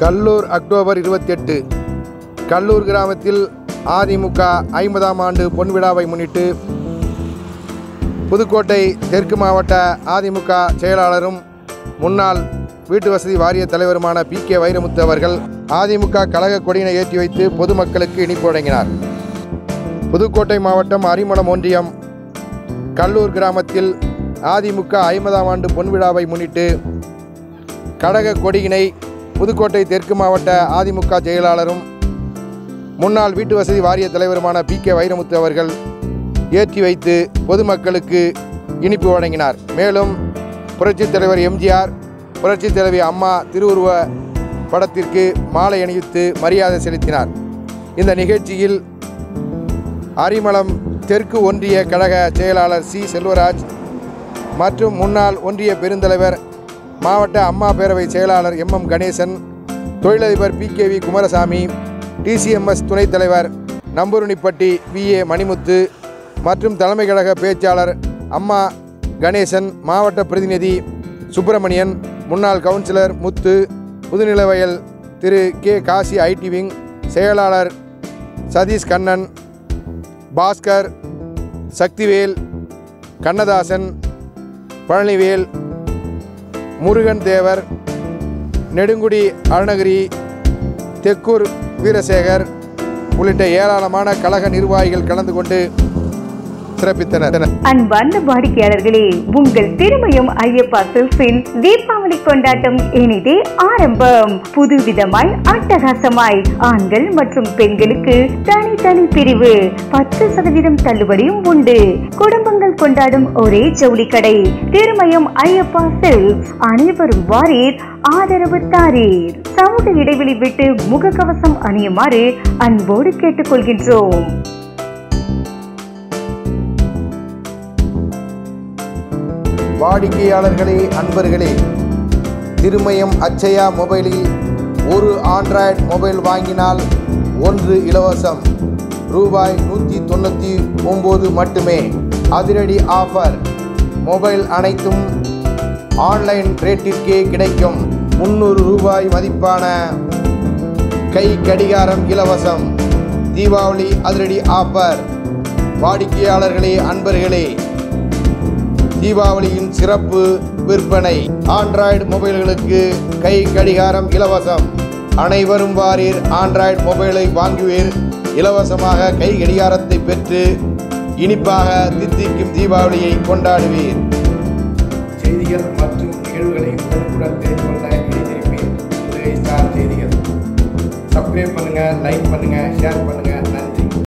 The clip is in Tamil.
கல்லூர் அக்டோபர் இருபத்தி எட்டு கல்லூர் கிராமத்தில் அதிமுக ஐம்பதாம் ஆண்டு பொன் விழாவை முன்னிட்டு புதுக்கோட்டை தெற்கு மாவட்ட அதிமுக செயலாளரும் முன்னாள் வீட்டு வசதி வாரிய தலைவருமான பி கே வைரமுத்து அவர்கள் அதிமுக கழக கொடியினை ஏற்றி வைத்து பொதுமக்களுக்கு இனிப்பு வழங்கினார் புதுக்கோட்டை மாவட்டம் அரிமளம் ஒன்றியம் கல்லூர் கிராமத்தில் அதிமுக ஐம்பதாம் ஆண்டு பொன் விழாவை முன்னிட்டு கழக கொடியினை புதுக்கோட்டை தெற்கு மாவட்ட அதிமுக செயலாளரும் முன்னாள் வீட்டு வசதி வாரிய தலைவருமான பி கே வைரமுத்து அவர்கள் ஏற்றி வைத்து பொதுமக்களுக்கு இனிப்பு வழங்கினார் மேலும் புரட்சித் தலைவர் எம்ஜிஆர் புரட்சித் தலைவி அம்மா திருவுருவ படத்திற்கு மாலை அணிவித்து மரியாதை செலுத்தினார் இந்த நிகழ்ச்சியில் அரிமளம் தெற்கு ஒன்றிய கழக செயலாளர் சி செல்வராஜ் மற்றும் முன்னாள் ஒன்றிய பெருந்தலைவர் மாவட்ட அம்மா பேரவை செயலாளர் எம் எம் கணேசன் தொழிலதிபர் P K V Kumarasamy TCMS துணைத் தலைவர் நம்பூருணிப்பட்டி வி ஏ மணிமுத்து மற்றும் தலைமை கழக பேச்சாளர் அம்மா கணேசன் மாவட்ட பிரதிநிதி சுப்பிரமணியன் முன்னாள் councillor Muthu Pudunilavayal Thiru K Kasi IT wing செயலாளர் சதீஷ் கண்ணன் பாஸ்கர் சக்திவேல் கண்ணதாசன் பழனிவேல் முருகன் தேவர் நெடுங்குடி அருணகிரி தெக்கூர் வீரசேகர் உள்ளிட்ட ஏராளமான கழக நிர்வாகிகள் கலந்து கொண்டு சிறப்பித்தனர் அன்பார்ந்த வாடிக்கையாளர்களே உங்கள் திருமயம் ஐயப்பா சில்ஸின் தீபாவளி கொண்டாட்டம் இனிதே ஆரம்பம் புதுவிதமாய் அட்டகாசமாய் ஆண்கள் மற்றும் பெண்களுக்கு தனித்தனி பிரிவு பத்து சதவீதம் தள்ளுபடியும் உண்டு குடும்பங்கள் கொண்டாடும் ஒரே ஜவுளி கடை திருமயம் ஐயப்பா சில்க்ஸ் அனைவரும் வாரீர் ஆதரவு தாரீர் சமூக இடைவெளி விட்டு முகக்கவசம் அணியுமாறு அன்போடு கேட்டுக்கொள்கின்றோம் வாடிக்கையாளர்களே அன்பர்களே திருமயம் அச்சயா மொபைலில் ஒரு ஆண்ட்ராய்டு மொபைல் வாங்கினால் ஒன்று இலவசம் ரூபாய் நூற்றி தொண்ணூற்றி ஒம்பது மட்டுமே அதிரடி ஆஃபர் மொபைல் அனைத்தும் ஆன்லைன் ரேட்டிற்கே கிடைக்கும் முந்நூறு ரூபாய் மதிப்பான கை கடிகாரம் இலவசம் தீபாவளி அதிரடி ஆஃபர் வாடிக்கையாளர்களே அன்பர்களே தீபாவளியின் சிறப்பு விற்பனை ஆண்ட்ராய்டு மொபைல்களுக்கு கை கடிகாரம் இலவசம் அனைவரும் வாரீர் ஆண்ட்ராய்டு மொபைலை வாங்குவீர் இலவசமாக கை கடிகாரத்தை பெற்று இனிப்பாக தித்திக்கும் தீபாவளியை கொண்டாடுவீர் செய்திகள் மற்றும் நிகழ்வுகளை உடனுக்குடன் தெரிந்து கொள்ள இணைந்திருப்பேன் புதுகை ஸ்டார் செய்திகள் சப்ஸ்கிரைப் பண்ணுங்கள் லைக் பண்ணுங்கள் ஷேர் பண்ணுங்கள்